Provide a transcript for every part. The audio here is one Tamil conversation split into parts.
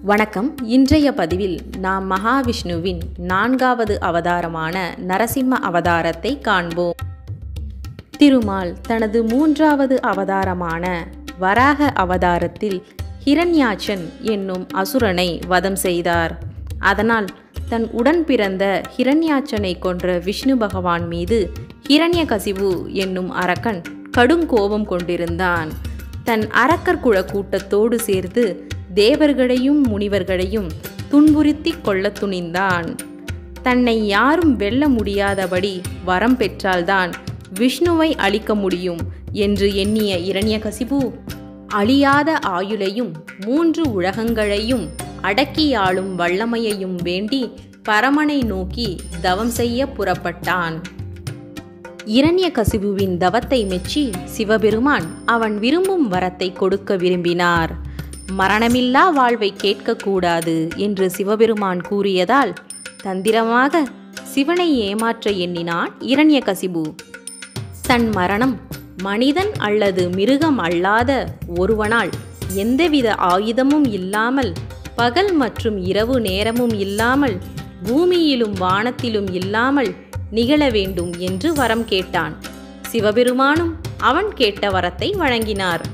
வணக்கம் இன்றைய பதிவில் நாம் மகாவிஷ்ணுவின் நான்காவது அவதாரமான நரசிம்ம அவதாரத்தை காண்போம் திருமால் தனது மூன்றாவது அவதாரமான வராக அவதாரத்தில் ஹிரண்யாட்சன் என்னும் அசுரனை வதம் செய்தார் அதனால் தன் உடன் பிறந்த ஹிரண்யாட்சனை கொன்ற விஷ்ணு பகவான் மீது ஹிரண்யகசிபு என்னும் அரக்கன் கடுங்கோபம் கொண்டிருந்தான் தன் அரக்கர் குல கூட்டத்தோடு சேர்ந்து தேவர்களையும் முனிவர்களையும் துன்புறுத்தி கொள்ளத் துணிந்தான் தன்னை யாரும் வெல்ல முடியாதபடி வரம் பெற்றால்தான் விஷ்ணுவை அழிக்க முடியும் என்று எண்ணிய இரண்யகசிபு அழியாத ஆயுளையும் மூன்று உலகங்களையும் அடக்கியாளும் வல்லமையையும் வேண்டி பரமனை நோக்கி தவம் செய்ய புறப்பட்டான் இரண்யகசிபுவின் தவத்தை மெச்சி சிவபெருமான் அவன் விரும்பும் வரத்தை கொடுக்க விரும்பினார் மரணமில்லா வாழ்வை கேட்கக்கூடாது என்று சிவபெருமான் கூறியதால் தந்திரமாக சிவனை ஏமாற்ற எண்ணினான் இரண்யகசிபு தன் மரணம் மனிதன் அல்லது மிருகம் அல்லாத ஒருவனால் எந்தவித ஆயுதமும் இல்லாமல் பகல் மற்றும் இரவு நேரமும் இல்லாமல் பூமியிலும் வானத்திலும் இல்லாமல் நிகழ வேண்டும் என்று வரம் கேட்டான் சிவபெருமானும் அவன் கேட்ட வரத்தை வழங்கினார்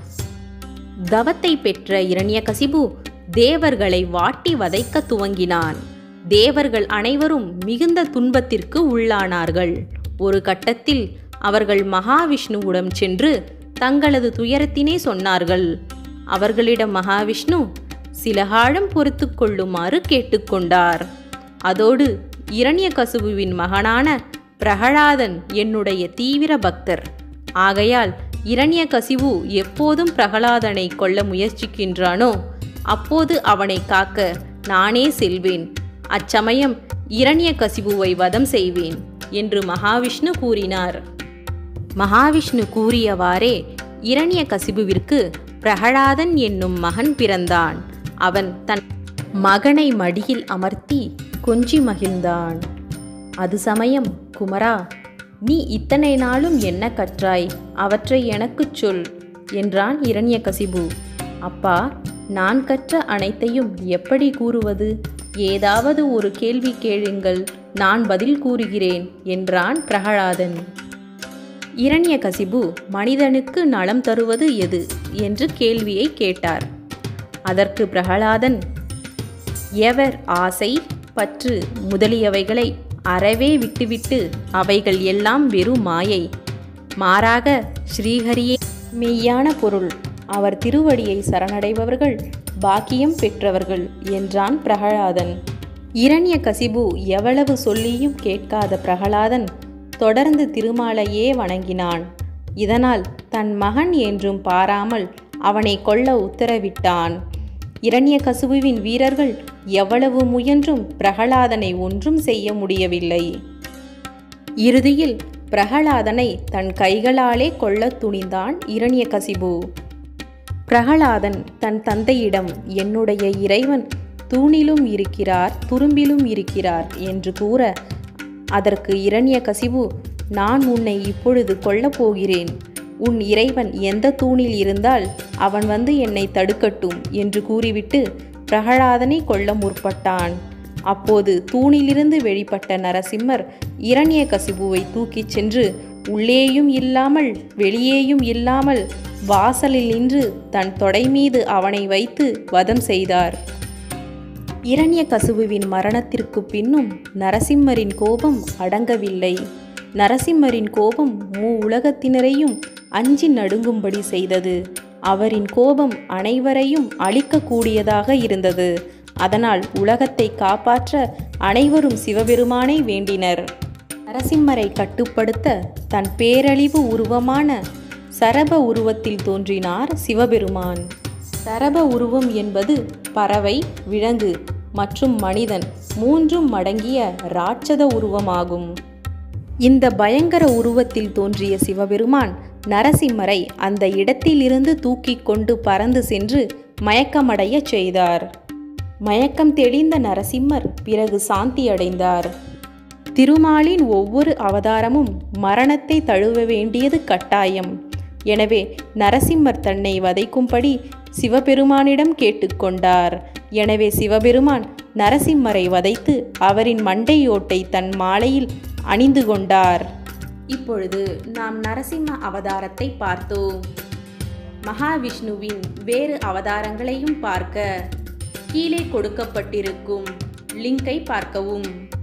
தவத்தை பெற்ற இரண்யகசிபு தேவர்களை வாட்டி வதைக்க துவங்கினான் தேவர்கள் அனைவரும் மிகுந்த துன்பத்திற்கு உள்ளானார்கள் ஒரு கட்டத்தில் அவர்கள் மகாவிஷ்ணுவிடம் சென்று தங்களது துயரத்தினே சொன்னார்கள் அவர்களிடம் மகாவிஷ்ணு சில காலம் பொறுத்து கொள்ளுமாறு கேட்டுக்கொண்டார் அதோடு இரண்யகசுபுவின் மகனான பிரகலாதன் என்னுடைய தீவிர பக்தர் ஆகையால் இரண்யகசிபு எப்போதும் பிரகலாதனை கொல்ல முயற்சிக்கின்றானோ அப்போது அவனை காக்க நானே செல்வேன் அச்சமயம் இரண்யகசிபுவை வதம் செய்வேன் என்று மகாவிஷ்ணு கூறினார் மகாவிஷ்ணு கூறியவாறே இரண்யகசிபுவிற்கு பிரகலாதன் என்னும் மகன் பிறந்தான் அவன் தன் மகனை மடியில் அமர்த்தி கொஞ்சி மகிழ்ந்தான் அது சமயம் குமரா நீ இத்தனை நாளும் என்ன கற்றாய் அவற்றை எனக்குச் சொல் என்றான் இரண்யகசிபு அப்பா நான் கற்ற அனைத்தையும் எப்படி கூறுவது ஏதாவது ஒரு கேள்வி கேளுங்கள் நான் பதில் கூறுகிறேன் என்றான் பிரகலாதன் இரண்யகசிபு மனிதனுக்கு நலம் தருவது எது என்று கேள்வியை கேட்டார் அதற்கு பிரகலாதன் எவர் ஆசை பற்று முதலியவைகளை அறவே விட்டுவிட்டு அவைகள் எல்லாம் வெறும் மாயை மாறாக ஸ்ரீஹரியே மெய்யான பொருள் அவர் திருவடியை சரணடைபவர்கள் பாக்கியம் பெற்றவர்கள் என்றான் பிரகலாதன் இரண்ய கசிபு எவ்வளவு சொல்லியும் கேட்காத பிரகலாதன் தொடர்ந்து திருமாலையே வணங்கினான் இதனால் தன் மகன் என்றும் பாராமல் அவனை கொல்ல உத்தரவிட்டான் இரண்யகசுபுவின் வீரர்கள் எவ்வளவு முயன்றும் பிரகலாதனை ஒன்றும் செய்ய முடியவில்லை இறுதியில் பிரகலாதனை தன் கைகளாலே கொல்லத் துணிந்தான் இரண்யகசிபு பிரகலாதன் தன் தந்தையிடம் என்னுடைய இறைவன் தூணிலும் இருக்கிறார் துரும்பிலும் இருக்கிறார் என்று கூற அதற்கு இரண்யகசிபு நான் உன்னை இப்பொழுது கொல்லப் போகிறேன் உன் இறைவன் எந்த தூணில் இருந்தால் அவன் வந்து என்னை தடுக்கட்டும் என்று கூறிவிட்டு பிரகலாதனை கொல்ல முற்பட்டான் அப்போது தூணிலிருந்து வெளிப்பட்ட நரசிம்மர் இரண்யகசிபுவை தூக்கிச் சென்று உள்ளேயும் இல்லாமல் வெளியேயும் இல்லாமல் வாசலில் நின்று தன் தொடை மீது அவனை வைத்து வதம் செய்தார் இரண்யகசுபுவின் மரணத்திற்கு பின்னும் நரசிம்மரின் கோபம் அடங்கவில்லை நரசிம்மரின் கோபம் மூ உலகத்தினரையும் அஞ்சி நடுங்கும்படி செய்தது அவரின் கோபம் அனைவரையும் அழிக்கக்கூடியதாக இருந்தது அதனால் உலகத்தை காப்பாற்ற அனைவரும் சிவபெருமானை வேண்டினர் நரசிம்மரை கட்டுப்படுத்த தன் பேரழிவு உருவமான சரப உருவத்தில் தோன்றினார் சிவபெருமான் சரப உருவம் என்பது பறவை விலங்கு மற்றும் மனிதன் மூன்றும் அடங்கிய ராட்சத உருவமாகும் இந்த பயங்கர உருவத்தில் தோன்றிய சிவபெருமான் நரசிம்மரை அந்த இடத்திலிருந்து தூக்கி கொண்டு பறந்து சென்று மயக்கமடையச் செய்தார் மயக்கம் தெளிந்த நரசிம்மர் பிறகு சாந்தி அடைந்தார் திருமாலின் ஒவ்வொரு அவதாரமும் மரணத்தை தழுவ வேண்டியது கட்டாயம் எனவே நரசிம்மர் தன்னை வதைக்கும்படி சிவபெருமானிடம் கேட்டுக்கொண்டார் எனவே சிவபெருமான் நரசிம்மரை வதைத்து அவரின் மண்டையோட்டை தன் மாலையில் அணிந்து கொண்டார் இப்பொழுது நாம் நரசிம்ம அவதாரத்தை பார்த்தோம் மகாவிஷ்ணுவின் வேறு அவதாரங்களையும் பார்க்க கீழே கொடுக்கப்பட்டிருக்கும் லிங்கை பார்க்கவும்